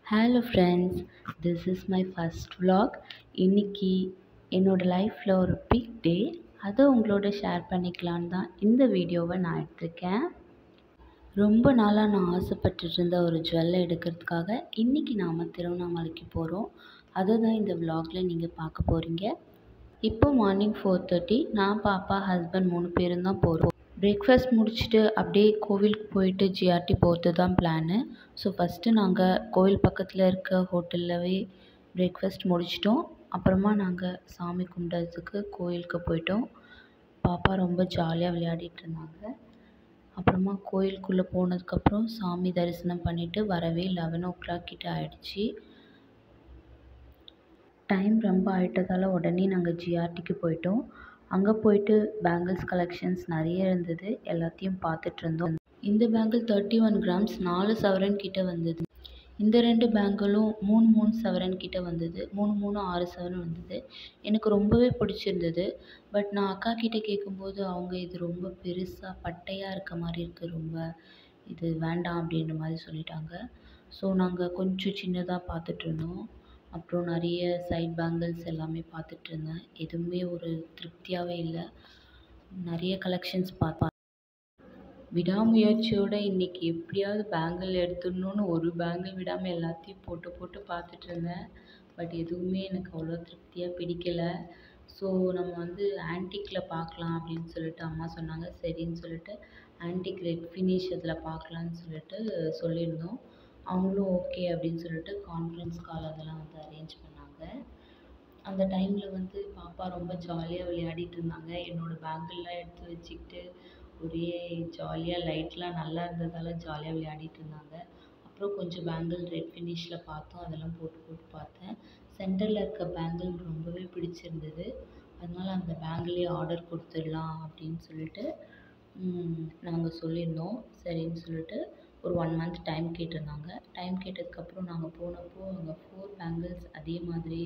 hello friends this is my first vlog இன்னைக்கு என்னோடய லைஃப்பில் ஒரு பிக் டே அதை உங்களோட ஷேர் பண்ணிக்கலான்னு தான் இந்த வீடியோவை நான் எடுத்திருக்கேன் ரொம்ப நாளாக நான் ஆசைப்பட்டுட்டு இருந்த ஒரு ஜுவல்லை எடுக்கிறதுக்காக இன்றைக்கி நாம் திருவண்ணாமலைக்கு போகிறோம் அதை தான் இந்த vlogல நீங்கள் பார்க்க போகிறீங்க இப்போ மார்னிங் ஃபோர் தேர்ட்டி நான் பாப்பா ஹஸ்பண்ட் மூணு பேரும் தான் போகிறோம் பிரேக்ஃபாஸ்ட் முடிச்சுட்டு அப்படியே கோவிலுக்கு போயிட்டு ஜிஆர்டி போகிறது தான் பிளானு ஸோ ஃபஸ்ட்டு நாங்கள் கோவில் பக்கத்தில் இருக்க ஹோட்டல்லவே பிரேக்ஃபாஸ்ட் முடிச்சிட்டோம் அப்புறமா நாங்கள் சாமி கும்பிட்றதுக்கு கோயிலுக்கு போயிட்டோம் பாப்பா ரொம்ப ஜாலியாக விளையாடிட்டு இருந்தாங்க அப்புறமா கோயிலுக்குள்ளே போனதுக்கப்புறம் சாமி தரிசனம் பண்ணிவிட்டு வரவே லெவன் ஓ கிளாக் கிட்ட ஆயிடுச்சு டைம் ரொம்ப ஆயிட்டதால் உடனே நாங்கள் ஜிஆர்டிக்கு போயிட்டோம் அங்கே போயிட்டு பேங்கிள்ஸ் கலெக்ஷன்ஸ் நிறைய இருந்தது எல்லாத்தையும் பார்த்துட்டு இருந்தோம் இந்த பேங்கிள் தேர்ட்டி ஒன் கிராம்ஸ் நாலு சவரன் கிட்ட வந்தது இந்த ரெண்டு பேங்கிளும் மூணு மூணு சவரன் கிட்ட வந்தது மூணு மூணு ஆறு சவரன் வந்தது எனக்கு ரொம்பவே பிடிச்சிருந்தது பட் நான் அக்கா கிட்ட கேட்கும்போது அவங்க இது ரொம்ப பெருசாக பட்டையாக இருக்க மாதிரி இருக்குது ரொம்ப இது வேண்டாம் அப்படின்ற மாதிரி சொல்லிட்டாங்க ஸோ நாங்கள் கொஞ்சம் சின்னதாக பார்த்துட்டு இருந்தோம் அப்புறம் நிறைய சைட் பேங்கிள்ஸ் எல்லாமே பார்த்துட்டு இருந்தேன் எதுவுமே ஒரு திருப்தியாகவே இல்லை நிறைய கலெக்ஷன்ஸ் பார்த்தேன் விடாமுயற்சியோட இன்றைக்கி எப்படியாவது பேங்கிள் எடுத்துடணுன்னு ஒரு பேங்கிள் விடாமல் எல்லாத்தையும் போட்டு போட்டு பார்த்துட்டு இருந்தேன் பட் எதுவுமே எனக்கு அவ்வளோ திருப்தியாக பிடிக்கலை ஸோ நம்ம வந்து ஆன்டிக்கில் பார்க்கலாம் அப்படின்னு சொல்லிட்டு அம்மா சொன்னாங்க சரின்னு சொல்லிட்டு ஆன்டிக் ரெட் ஃபினிஷ் இதில் பார்க்கலான்னு சொல்லிட்டு சொல்லியிருந்தோம் அவங்களும் ஓகே அப்படின்னு சொல்லிட்டு கான்ஃபரன்ஸ் கால் அதெல்லாம் வந்து அரேஞ்ச் பண்ணாங்க அந்த டைமில் வந்து பாப்பா ரொம்ப ஜாலியாக விளையாடிட்டு இருந்தாங்க என்னோடய பேங்கிள்லாம் எடுத்து வச்சுக்கிட்டு ஒரே ஜாலியாக லைட்லாம் நல்லா இருந்ததால் ஜாலியாக விளையாடிட்டு இருந்தாங்க அப்புறம் கொஞ்சம் பேங்கிள் ரெட் ஃபினிஷில் பார்த்தோம் அதெல்லாம் போட்டு போட்டு பார்த்தேன் சென்டரில் இருக்க பேங்கிள் ரொம்பவே பிடிச்சிருந்தது அதனால் அந்த பேங்கிளே ஆர்டர் கொடுத்துடலாம் அப்படின்னு சொல்லிட்டு நாங்கள் சொல்லியிருந்தோம் சரின்னு சொல்லிட்டு ஒரு ஒன் மந்த் டைம் கேட்டிருந்தாங்க டைம் கேட்டதுக்கப்புறம் நாங்கள் போனப்போ அங்கே ஃபோர் பேங்கிள்ஸ் அதே மாதிரி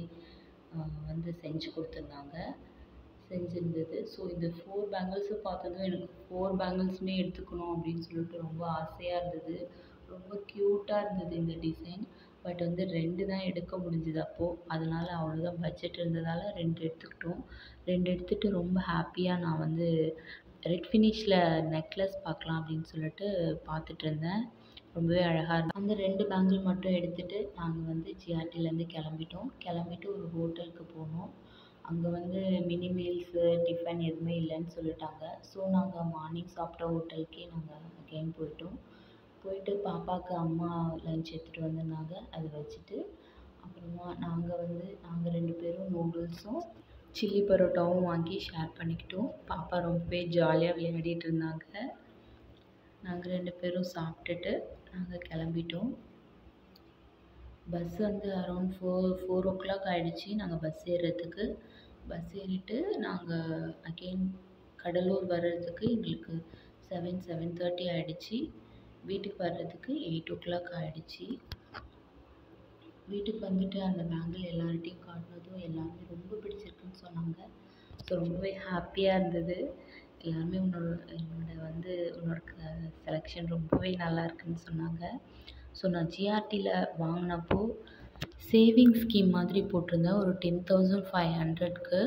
வந்து செஞ்சு கொடுத்துருந்தாங்க செஞ்சுருந்தது ஸோ இந்த ஃபோர் பேங்கிள்ஸும் பார்த்ததும் எனக்கு ஃபோர் பேங்கிள்ஸுமே எடுத்துக்கணும் அப்படின்னு சொல்லிட்டு ரொம்ப ஆசையாக இருந்தது ரொம்ப க்யூட்டாக இருந்தது இந்த டிசைன் பட் வந்து ரெண்டு தான் எடுக்க முடிஞ்சுது அப்போது அதனால் அவ்வளோதான் பட்ஜெட் இருந்ததால் ரெண்டு எடுத்துக்கிட்டோம் ரெண்டு எடுத்துகிட்டு ரொம்ப ஹாப்பியாக நான் வந்து ரெட் ஃபினிஷில் நெக்லஸ் பார்க்கலாம் அப்படின்னு சொல்லிட்டு பார்த்துட்டு இருந்தேன் ரொம்பவே அழகாக இருந்தது அந்த ரெண்டு பேங்கிள் மட்டும் எடுத்துகிட்டு நாங்கள் வந்து ஜிஆர்டிலேருந்து கிளம்பிட்டோம் கிளம்பிட்டு ஒரு ஹோட்டலுக்கு போனோம் அங்கே வந்து மினி மீல்ஸு டிஃபன் எதுவுமே இல்லைன்னு சொல்லிட்டாங்க ஸோ நாங்கள் மார்னிங் சாப்பிட்ட ஹோட்டலுக்கே நாங்கள் அகெயின் போயிட்டோம் போயிட்டு பாப்பாவுக்கு அம்மா லஞ்ச் எடுத்துகிட்டு வந்திருந்தாங்க அதை வச்சுட்டு அப்புறமா நாங்கள் வந்து நாங்கள் ரெண்டு பேரும் நூடுல்ஸும் சில்லி பரோட்டாவும் வாங்கி ஷேர் பண்ணிக்கிட்டோம் பாப்பா ரொம்பவே ஜாலியாக விளையாடிட்டு இருந்தாங்க நாங்கள் ரெண்டு பேரும் சாப்பிட்டுட்டு நாங்கள் கிளம்பிட்டோம் பஸ் வந்து around four four o'clock ஆகிடுச்சி நாங்கள் பஸ் ஏறுறதுக்கு பஸ் ஏறிட்டு நாங்கள் அகெயின் கடலூர் வர்றதுக்கு எங்களுக்கு செவன் செவன் தேர்ட்டி ஆகிடுச்சி வீட்டுக்கு வர்றதுக்கு எயிட் ஓ கிளாக் ஆகிடுச்சி வீட்டுக்கு வந்துட்டு அந்த பேங்கிள் எல்லார்கிட்டையும் காட்டினதும் எல்லாருமே ரொம்ப பிடிச்சிருக்குன்னு சொன்னாங்க ஸோ ரொம்பவே ஹாப்பியாக இருந்தது எல்லாருமே உன்னோட என்னோட வந்து உன்னோட க செலெக்ஷன் ரொம்பவே நல்லா இருக்குன்னு சொன்னாங்க ஸோ நான் ஜிஆர்டியில் வாங்கினப்போ சேவிங் ஸ்கீம் மாதிரி போட்டிருந்தேன் ஒரு டென் தௌசண்ட் ஃபைவ் ஹண்ட்ரட்க்கு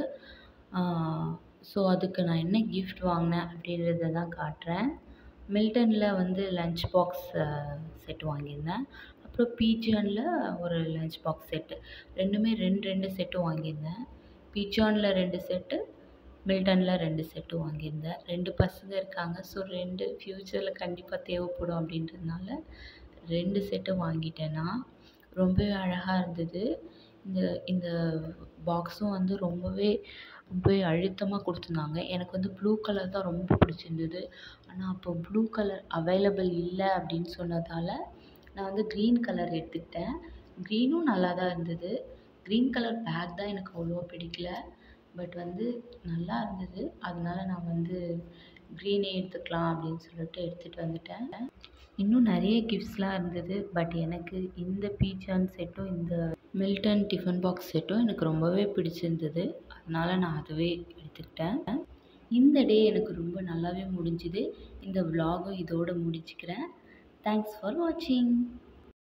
ஸோ அதுக்கு நான் என்ன கிஃப்ட் வாங்கினேன் அப்படின்றத தான் காட்டுறேன் மில்டனில் வந்து லஞ்ச் பாக்ஸ் செட் வாங்கியிருந்தேன் அப்புறம் பீஜானில் ஒரு லஞ்ச் பாக்ஸ் செட்டு ரெண்டுமே ரெண்டு ரெண்டு செட்டு வாங்கியிருந்தேன் பீஜானில் ரெண்டு செட்டு மில்டனில் ரெண்டு செட்டு வாங்கியிருந்தேன் ரெண்டு பசங்க இருக்காங்க ஸோ ரெண்டு ஃப்யூச்சரில் கண்டிப்பாக தேவைப்படும் அப்படின்றதுனால ரெண்டு செட்டு வாங்கிட்டேன் நான் ரொம்பவே அழகாக இருந்தது இந்த இந்த பாக்ஸும் வந்து ரொம்பவே ரொம்பவே அழுத்தமாக கொடுத்துருந்தாங்க எனக்கு வந்து ப்ளூ கலர் தான் ரொம்ப பிடிச்சிருந்தது ஆனால் அப்போ ப்ளூ கலர் அவைலபிள் இல்லை அப்படின்னு சொன்னதால் நான் வந்து க்ரீன் கலர் எடுத்துக்கிட்டேன் க்ரீனும் நல்லா தான் இருந்தது க்ரீன் கலர் பேக் தான் எனக்கு அவ்வளோவா பிடிக்கல பட் வந்து நல்லா இருந்தது அதனால நான் வந்து க்ரீனே எடுத்துக்கலாம் அப்படின்னு சொல்லிட்டு எடுத்துகிட்டு வந்துட்டேன் இன்னும் நிறைய கிஃப்ட்ஸ்லாம் இருந்தது பட் எனக்கு இந்த பீச்சான் செட்டும் இந்த மில்டன் டிஃபன் பாக்ஸ் செட்டும் எனக்கு ரொம்பவே பிடிச்சிருந்தது அதனால் நான் அதுவே எடுத்துக்கிட்டேன் இந்த டே எனக்கு ரொம்ப நல்லாவே முடிஞ்சுது இந்த விலாகும் இதோடு முடிச்சுக்கிறேன் தேங்க்ஸ் ஃபார் வாட்சிங்